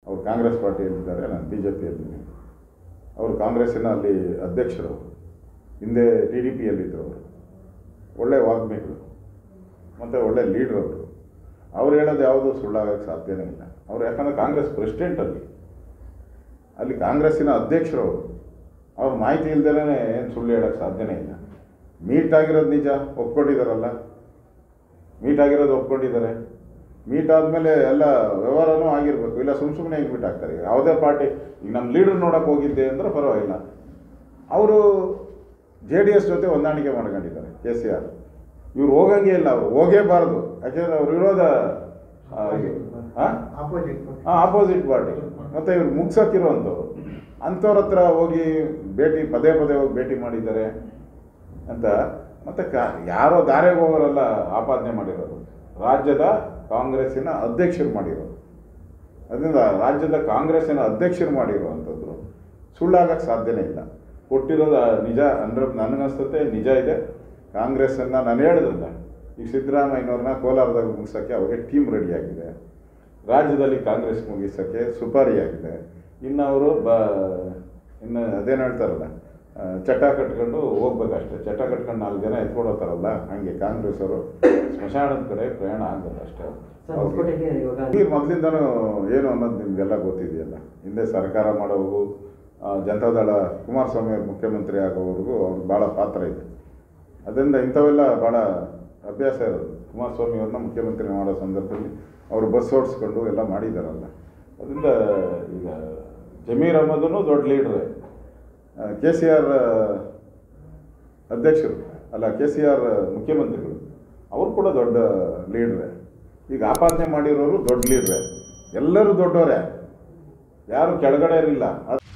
ಅವರು ಕಾಂಗ್ರೆಸ್ ಪಾರ್ಟಿಯಲ್ಲಿದ್ದಾರೆ ನಾನು B J ಪಿಯಲ್ಲಿದ್ದೀನಿ ಅವರು ಕಾಂಗ್ರೆಸ್ಸಿನ ಅಲ್ಲಿ ಅಧ್ಯಕ್ಷರು ಹಿಂದೆ ಟಿ ಡಿ ಪಿಯಲ್ಲಿದ್ದರು ಅವರು ಒಳ್ಳೆ ವಾಗ್ಮಿಗಳು ಮತ್ತು ಒಳ್ಳೆ ಲೀಡ್ರ್ ಅವರು ಅವ್ರು ಹೇಳೋದು ಯಾವುದೂ ಸುಳ್ಳಾಗಕ್ಕೆ ಸಾಧ್ಯನೇ ಇಲ್ಲ ಅವ್ರು ಯಾಕಂದರೆ ಕಾಂಗ್ರೆಸ್ ಪ್ರೆಸಿಡೆಂಟ್ ಅಲ್ಲಿ ಅಲ್ಲಿ ಕಾಂಗ್ರೆಸ್ಸಿನ ಅಧ್ಯಕ್ಷರು ಅವರು ಅವ್ರ ಮಾಹಿತಿ ಇಲ್ದೇ ಏನು ಸುಳ್ಳು ಹೇಳೋಕ್ಕೆ ಸಾಧ್ಯನೇ ಇಲ್ಲ ಮೀಟ್ ಆಗಿರೋದು ನಿಜ ಒಪ್ಕೊಂಡಿದ್ದಾರಲ್ಲ ಮೀಟ್ ಆಗಿರೋದು ಒಪ್ಕೊಂಡಿದ್ದಾರೆ ಮೀಟ್ ಆದಮೇಲೆ ಎಲ್ಲ ವ್ಯವಹಾರನೂ ಆಗಿರಬೇಕು ಇಲ್ಲ ಸುಮ್ಮ ಸುಮ್ಮನೆ ಹೆಂಗೆ ಮೀಟ್ ಆಗ್ತಾರೆ ಈಗ ಯಾವುದೇ ಪಾರ್ಟಿ ಈಗ ನಮ್ಮ ಲೀಡರ್ ನೋಡೋಕೆ ಹೋಗಿದ್ದೆ ಅಂದ್ರೆ ಪರವಾಗಿಲ್ಲ ಅವರು ಜೆ ಡಿ ಎಸ್ ಜೊತೆ ಹೊಂದಾಣಿಕೆ ಮಾಡ್ಕೊಂಡಿದ್ದಾರೆ ಕೆ ಸಿ ಆರ್ ಇವ್ರು ಹೋಗಂಗೆ ಇಲ್ಲ ಅವರು ಹೋಗೇಬಾರ್ದು ಯಾಕೆಂದರೆ ಅವ್ರ ವಿರೋಧ ಆ, ಇದು ಹಾಂ ಆಪೋಸಿಟ್ ಹಾಂ ಆಪೋಸಿಟ್ ಪಾರ್ಟಿ ಮತ್ತು ಇವ್ರು ಮುಗ್ಸಕ್ಕಿರುವಂಥವ್ರು ಅಂಥವ್ರ ಹತ್ರ ಹೋಗಿ ಭೇಟಿ ಪದೇ ಪದೇ ಹೋಗಿ ಭೇಟಿ ಮಾಡಿದ್ದಾರೆ ಅಂತ ಮತ್ತು ಕಾ ಯಾರೋ ದಾರಿಗೆ ಹೋಗೋರೆಲ್ಲ ಆಪಾದನೆ ಮಾಡಿರೋದು ರಾಜ್ಯದ ಕಾಂಗ್ರೆಸ್ಸಿನ ಅಧ್ಯಕ್ಷರು ಮಾಡಿರೋದು ಅದರಿಂದ ರಾಜ್ಯದ ಕಾಂಗ್ರೆಸ್ಸಿನ ಅಧ್ಯಕ್ಷರು ಮಾಡಿರುವಂಥದ್ದು ಸುಳ್ಳಾಗಕ್ಕೆ ಸಾಧ್ಯನೇ ಇಲ್ಲ ಕೊಟ್ಟಿರೋದು ನಿಜ ಅಂದ್ರೆ ನನಗನ್ಸುತ್ತೆ ನಿಜ ಇದೆ ಕಾಂಗ್ರೆಸ್ಸನ್ನು ನಾನು ಹೇಳಿದ್ರಲ್ಲ ಈಗ ಸಿದ್ದರಾಮಯ್ಯನವ್ರನ್ನ ಕೋಲಾರದಾಗ ಮುಗಿಸೋಕ್ಕೆ ಅವಾಗೆ ಟೀಮ್ ರೆಡಿಯಾಗಿದೆ ರಾಜ್ಯದಲ್ಲಿ ಕಾಂಗ್ರೆಸ್ ಮುಗಿಸೋಕ್ಕೆ ಸುಪಾರಿಯಾಗಿದೆ ಇನ್ನು ಅವರು ಬ ಇನ್ನು ಅದೇನು ಹೇಳ್ತಾರಲ್ಲ ಆ, ಚಟ ಕಟ್ಕೊಂಡು ಹೋಗ್ಬೇಕಷ್ಟೆ ಚಟ ಕಟ್ಕೊಂಡು ನಾಲ್ಕು ಜನ ಎತ್ಕೊಂಡು ಹೋಗ್ತಾರಲ್ಲ ಹಂಗೆ ಕಾಂಗ್ರೆಸ್ ಅವರು ಸ್ಮಶಾನದ ಕಡೆ ಪ್ರಯಾಣ ಆಗೋದು ಅಷ್ಟೇ ಸರ್ ಹೊಸಕೋಟೆಗೆ ಇವಾಗ ಈಗ ಮೊದಲಿಂದನೂ ಏನು ಅನ್ನೋದು ನಿಮಗೆಲ್ಲ ಗೊತ್ತಿದೆಯಲ್ಲ ಹಿಂದೆ ಸರ್ಕಾರ ಮಾಡೋವು ಆ, ಜನತಾದಳ ಕುಮಾರಸ್ವಾಮಿ ಅವರು ಮುಖ್ಯಮಂತ್ರಿ ಆಗೋವರೆಗೂ ಅವ್ರಿಗೆ ಭಾಳ ಪಾತ್ರ ಇದೆ ಅದರಿಂದ ಇಂಥವೆಲ್ಲ ಭಾಳ ಅಭ್ಯಾಸ ಇರೋದು ಕುಮಾರಸ್ವಾಮಿ ಅವ್ರನ್ನ ಮುಖ್ಯಮಂತ್ರಿ ಮಾಡೋ ಸಂದರ್ಭದಲ್ಲಿ ಅವರು ಬಸ್ ಓಡಿಸ್ಕೊಂಡು ಎಲ್ಲ ಮಾಡಿದಾರಲ್ಲ ಅದರಿಂದ ಈಗ ಜಮೀರ್ ಅಹಮದನು ದೊಡ್ಡ ಲೀಡ್ರೇ ಕೆ ಸಿ ಆರ್ ಅಧ್ಯಕ್ಷರು ಅಲ್ಲ ಕೆ ಸಿ ಆರ್ ಮುಖ್ಯಮಂತ್ರಿಗಳು ಅವರು ಕೂಡ ದೊಡ್ಡ ಲೀಡ್ರೇ ಈಗ ಆಪಾದನೆ ಮಾಡಿರೋರು ದೊಡ್ಡ ಲೀಡ್ರೇ ಎಲ್ಲರೂ ದೊಡ್ಡವರೇ ಯಾರು ಕೆಳಗಡೆ ಇರಲಿಲ್ಲ